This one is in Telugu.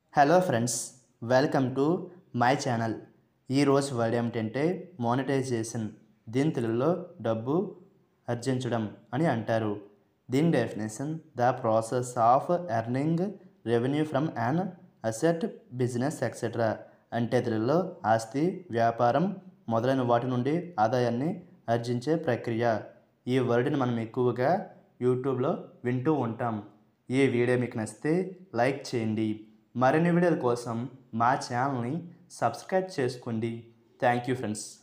hello friends welcome to my channel ఈరోజు వర్డ్ ఏమిటంటే మోనిటైజేషన్ దీని తెలుగులో డబ్బు ఆర్జించడం అని అంటారు దీని definition the process of earning revenue from an asset business etcetera అంటే తెలుగులో ఆస్తి వ్యాపారం మొదలైన వాటి నుండి ఆదాయాన్ని ఆర్జించే ప్రక్రియ ఈ వర్డ్ని మనం ఎక్కువగా యూట్యూబ్లో వింటూ ఉంటాం ఈ వీడియో మీకు నచ్చితే లైక్ చేయండి మరిన్ని వీడియోల కోసం మా ఛానల్ని సబ్స్క్రైబ్ చేసుకోండి థ్యాంక్ యూ ఫ్రెండ్స్